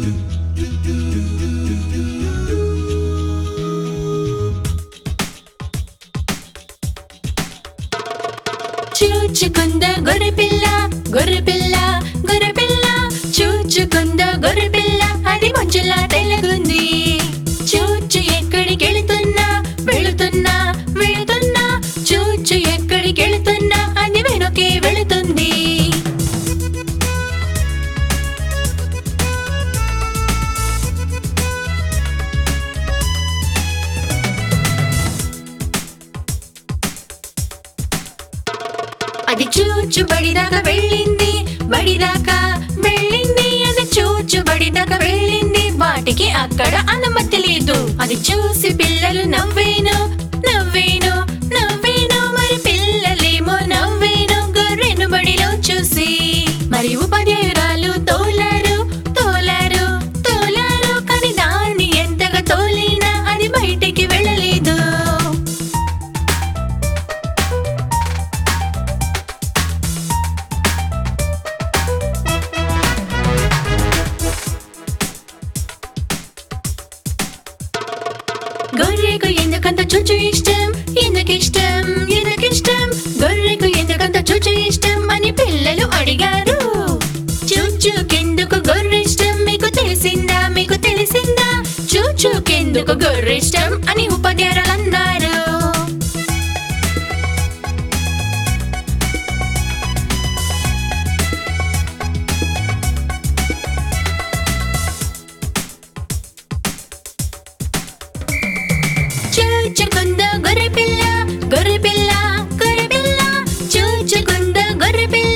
చూచుకుంద గొర్రెపిల్ల గొర్రెపిల్ల గొర్రెపిల్ల చూచుకుంద గొర్రెపిల్ల అది మంచులా తెలగుంది చూచు ఎక్కడికి వెళుతున్నా వెళుతున్నా వెళుతున్నా చూచు ఎక్కడికి వెళుతున్నా అది వెనుకే వెళుతుంది అది చూచు బడిదాకా వెళ్ళింది బడిదాకా వెళ్ళింది అది చూచు బడిదాకా వెళ్ళింది వాటికి అక్కడ అనుమతి లేదు అది చూసి పిల్లలు నవ్వేను నవ్వేను నవ్వేను మరి పిల్లలేమో నవ్వేను గొర్రెను బడిలో చూసి మరి ఉపాధ్యాయురాలు తోలారు తోలారు తోలారు కానీ దాన్ని ఎంతగా తోలినా అది బయటికి వెళ్ళలేదు గొర్రెకు ఎందుకంత చుచ్చు ఇష్టం ఎందుకు ఇష్టం ఎందుకు ఇష్టం గొర్రెకు ఎందుకంత చుచ్చు ఇష్టం అని పిల్లలు అడిగారు చూచుకెందుకు గొర్రె ఇష్టం మీకు తెలిసిందా మీకు తెలిసిందా చూచుకెందుకు గొర్రె ఇష్టం అని ఉపాధ్యాయులు అన్నారు చూచుకుంద గొర్రె పిల్ల గొర్రె పిల్ల గొర్రె పిల్ల చూచుకుంద గొర్రె పిల్ల